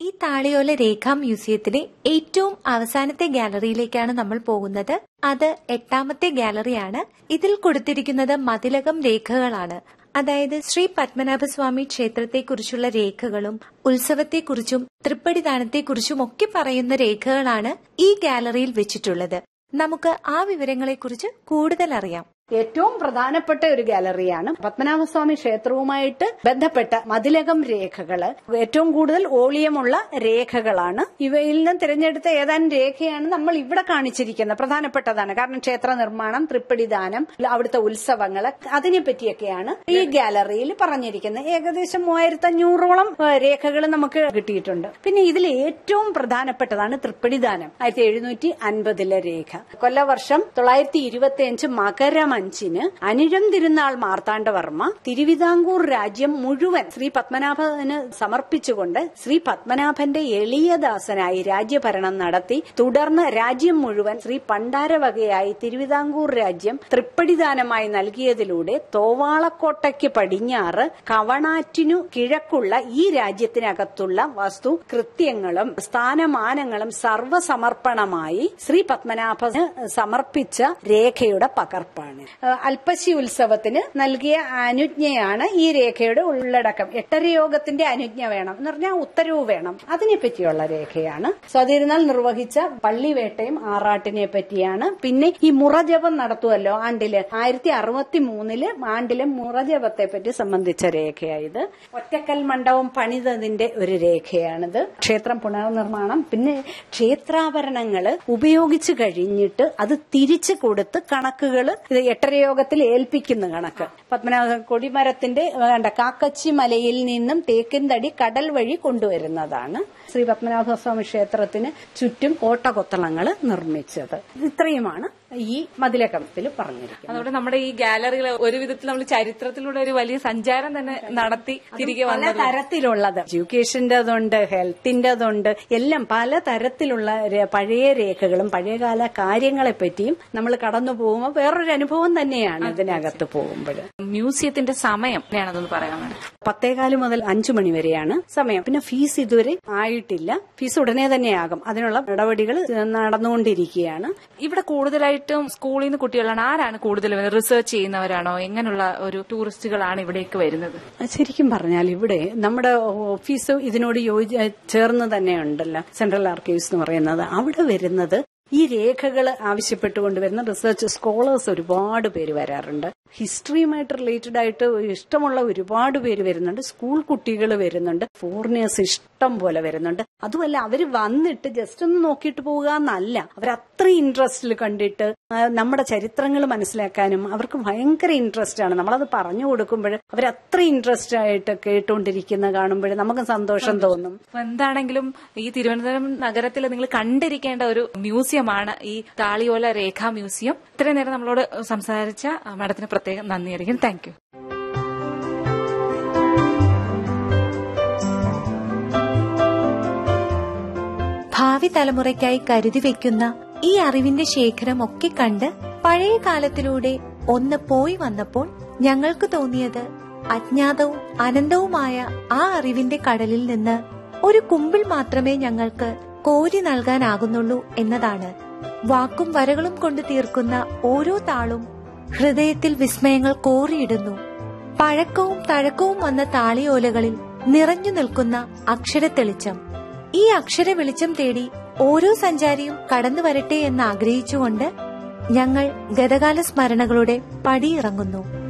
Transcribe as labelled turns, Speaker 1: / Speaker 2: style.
Speaker 1: ഈ താളിയോല രേഖാ മ്യൂസിയത്തിലെ ഏറ്റവും അവസാനത്തെ ഗാലറിയിലേക്കാണ് നമ്മൾ പോകുന്നത് അത് എട്ടാമത്തെ ഗാലറിയാണ് ഇതിൽ കൊടുത്തിരിക്കുന്നത് മതിലകം രേഖകളാണ് അതായത് ശ്രീ പത്മനാഭസ്വാമി ക്ഷേത്രത്തെക്കുറിച്ചുള്ള രേഖകളും ഉത്സവത്തെക്കുറിച്ചും തൃപ്പടിദാനത്തെക്കുറിച്ചും ഒക്കെ പറയുന്ന രേഖകളാണ് ഈ ഗാലറിയിൽ വെച്ചിട്ടുള്ളത് നമുക്ക് ആ വിവരങ്ങളെക്കുറിച്ച് കൂടുതൽ അറിയാം
Speaker 2: ഏറ്റവും പ്രധാനപ്പെട്ട ഒരു ഗാലറിയാണ് പത്മനാഭസ്വാമി ക്ഷേത്രവുമായിട്ട് ബന്ധപ്പെട്ട മതിലകം രേഖകള് ഏറ്റവും കൂടുതൽ ഓളിയമുള്ള രേഖകളാണ് ഇവയിൽ നിന്ന് തിരഞ്ഞെടുത്ത ഏതാനും രേഖയാണ് നമ്മൾ ഇവിടെ കാണിച്ചിരിക്കുന്നത് പ്രധാനപ്പെട്ടതാണ് കാരണം ക്ഷേത്ര നിർമ്മാണം തൃപ്പടിദാനം അവിടുത്തെ ഉത്സവങ്ങള് അതിനെ പറ്റിയൊക്കെയാണ് ഈ ഗാലറിയിൽ പറഞ്ഞിരിക്കുന്നത് ഏകദേശം മൂവായിരത്തി അഞ്ഞൂറോളം രേഖകൾ നമുക്ക് കിട്ടിയിട്ടുണ്ട് പിന്നെ ഇതിൽ ഏറ്റവും പ്രധാനപ്പെട്ടതാണ് തൃപ്പടിദാനം ആയിരത്തി എഴുന്നൂറ്റി അൻപതിലെ രേഖ കൊല്ലവർഷം തൊള്ളായിരത്തി ഇരുപത്തി അഞ്ച് മകരം അഞ്ചിന് അനിഴം തിരുനാൾ മാർത്താണ്ഡവർമ്മ തിരുവിതാംകൂർ രാജ്യം മുഴുവൻ ശ്രീ പത്മനാഭന് സമർപ്പിച്ചുകൊണ്ട് ശ്രീ പത്മനാഭന്റെ എളിയദാസനായി രാജ്യഭരണം നടത്തി തുടർന്ന് രാജ്യം മുഴുവൻ ശ്രീ പണ്ടാരവകയായി തിരുവിതാംകൂർ രാജ്യം തൃപ്പടിദാനമായി നൽകിയതിലൂടെ തോവാളക്കോട്ടയ്ക്ക് പടിഞ്ഞാറ് കവണാറ്റിനു കിഴക്കുള്ള ഈ രാജ്യത്തിനകത്തുള്ള വസ്തു കൃത്യങ്ങളും സ്ഥാനമാനങ്ങളും സർവസമർപ്പണമായി ശ്രീ പത്മനാഭന് സമർപ്പിച്ച രേഖയുടെ പകർപ്പാണ് അൽപ്പശി ഉത്സവത്തിന് നൽകിയ അനുജ്ഞയാണ് ഈ രേഖയുടെ ഉള്ളടക്കം എട്ടരയോഗത്തിന്റെ അനുജ്ഞ വേണം എന്ന് പറഞ്ഞാൽ ഉത്തരവ് വേണം അതിനെ പറ്റിയുള്ള രേഖയാണ് സ്വാതിരുന്നാൾ നിർവഹിച്ച പള്ളിവേട്ടയും ആറാട്ടിനെ പറ്റിയാണ് പിന്നെ ഈ മുറജപം നടത്തുമല്ലോ ആണ്ടില് ആയിരത്തി അറുപത്തി മൂന്നില് ആണ്ടിലെ മുറജപത്തെ പറ്റി സംബന്ധിച്ച രേഖയായത് ഒറ്റക്കൽ മണ്ഡപം പണിതതിന്റെ ഒരു രേഖയാണിത് ക്ഷേത്രം പുനർനിർമ്മാണം പിന്നെ ക്ഷേത്രാഭരണങ്ങള് ഉപയോഗിച്ചു കഴിഞ്ഞിട്ട് അത് തിരിച്ചു കൊടുത്ത് കണക്കുകൾ ഇത് എട്ടരയോഗത്തിൽ ഏൽപ്പിക്കുന്ന കണക്ക് പത്മനാഭ കൊടിമരത്തിന്റെ വേണ്ട കാക്കച്ചി മലയിൽ നിന്നും തേക്കിൻ തടി കടൽ വഴി കൊണ്ടുവരുന്നതാണ് ശ്രീ പത്മനാഭസ്വാമി ക്ഷേത്രത്തിന് ചുറ്റും കോട്ടകൊത്തളങ്ങൾ നിർമ്മിച്ചത് ഇത്രയുമാണ് ഈ മതിലകത്തിൽ പറഞ്ഞിരിക്കുന്നത്
Speaker 3: അതോടെ നമ്മുടെ ഈ ഗാലറികൾ ഒരു വിധത്തിൽ നമ്മൾ ചരിത്രത്തിലൂടെ ഒരു വലിയ സഞ്ചാരം തന്നെ നടത്തി തിരികെ
Speaker 2: പല
Speaker 3: വന്നത്
Speaker 2: തരത്തിലുള്ളത് എഡ്യൂക്കേഷൻ്റെതുണ്ട് ഹെൽത്തിൻ്റെതുണ്ട് എല്ലാം പല തരത്തിലുള്ള ര- പഴയ രേഖകളും പഴയകാല കാര്യങ്ങളെ പറ്റിയും നമ്മൾ കടന്നു പോകുമ്പോൾ വേറൊരു അനുഭവം തന്നെയാണ് ഇതിനകത്ത് പോകുമ്പോൾ
Speaker 3: മ്യൂസിയത്തിന്റെ സമയം ഞാനതൊന്ന് പറയാൻ വേണം
Speaker 2: പത്തേകാല് മുതൽ അഞ്ചു മണി വരെയാണ് സമയം പിന്നെ ഫീസ് ഇതുവരെ ആയിട്ടില്ല ഫീസ് ഉടനെ തന്നെയാകും അതിനുള്ള നടപടികൾ നടന്നുകൊണ്ടിരിക്കുകയാണ്
Speaker 3: ഇവിടെ കൂടുതലായിട്ടും സ്കൂളിൽ നിന്ന് കുട്ടികളാണ് ആരാണ് കൂടുതൽ റിസർച്ച് ചെയ്യുന്നവരാണോ എങ്ങനെയുള്ള ഒരു ടൂറിസ്റ്റുകളാണ് ഇവിടേക്ക് വരുന്നത്
Speaker 2: ശരിക്കും പറഞ്ഞാൽ ഇവിടെ നമ്മുടെ ഓഫീസ് ഇതിനോട് യോജി ചേർന്ന് തന്നെ ഉണ്ടല്ലോ സെൻട്രൽ ആർക്കൈവ്സ് എന്ന് പറയുന്നത് അവിടെ വരുന്നത് ഈ രേഖകൾ ആവശ്യപ്പെട്ടുകൊണ്ട് വരുന്ന റിസർച്ച് സ്കോളേഴ്സ് ഒരുപാട് പേര് വരാറുണ്ട് ഹിസ്റ്ററിയുമായിട്ട് റിലേറ്റഡ് ആയിട്ട് ഇഷ്ടമുള്ള ഒരുപാട് പേര് വരുന്നുണ്ട് സ്കൂൾ കുട്ടികൾ വരുന്നുണ്ട് ഫോറിനേഴ്സ് ഇഷ്ടം പോലെ വരുന്നുണ്ട് അതുമല്ല അവര് വന്നിട്ട് ജസ്റ്റ് ഒന്ന് നോക്കിയിട്ട് പോവുക എന്നല്ല അവർ അത്ര ഇൻട്രസ്റ്റിൽ കണ്ടിട്ട് ആ, നമ്മുടെ ചരിത്രങ്ങൾ മനസ്സിലാക്കാനും അവർക്ക് ഭയങ്കര ഇൻട്രസ്റ്റ് ആണ് നമ്മളത് പറഞ്ഞു കൊടുക്കുമ്പോൾ അവർ അത്ര ഇൻട്രസ്റ്റ് ആയിട്ട് കേട്ടുകൊണ്ടിരിക്കുന്ന കാണുമ്പോൾ നമുക്ക് സന്തോഷം തോന്നും
Speaker 3: അപ്പൊ എന്താണെങ്കിലും ഈ തിരുവനന്തപുരം നഗരത്തിൽ നിങ്ങൾ കണ്ടിരിക്കേണ്ട ഒരു മ്യൂസിയമാണ് ഈ താളിയോല രേഖാ മ്യൂസിയം ഇത്രയും നേരം നമ്മളോട് സംസാരിച്ച മാഡത്തിന് പ്രത്യേകം നന്ദി അറിയിക്കും താങ്ക് യു
Speaker 1: ഭാവി തലമുറയ്ക്കായി കരുതി വെക്കുന്ന ഈ അറിവിന്റെ ശേഖരം ഒക്കെ കണ്ട് പഴയ കാലത്തിലൂടെ ഒന്ന് പോയി വന്നപ്പോൾ ഞങ്ങൾക്ക് തോന്നിയത് അജ്ഞാതവും അനന്തവുമായ ആ അറിവിന്റെ കടലിൽ നിന്ന് ഒരു കുമ്പിൾ മാത്രമേ ഞങ്ങൾക്ക് കോരി നൽകാനാകുന്നുള്ളൂ എന്നതാണ് വാക്കും വരകളും കൊണ്ട് തീർക്കുന്ന ഓരോ താളും ഹൃദയത്തിൽ വിസ്മയങ്ങൾ കോറിയിടുന്നു പഴക്കവും തഴക്കവും വന്ന താളിയോലകളിൽ നിറഞ്ഞു നിൽക്കുന്ന അക്ഷരത്തെളിച്ചം ഈ അക്ഷര വെളിച്ചം തേടി ഓരോ സഞ്ചാരിയും കടന്നു വരട്ടെ എന്ന് ആഗ്രഹിച്ചുകൊണ്ട് ഞങ്ങൾ ഗതകാല സ്മരണകളുടെ പടിയിറങ്ങുന്നു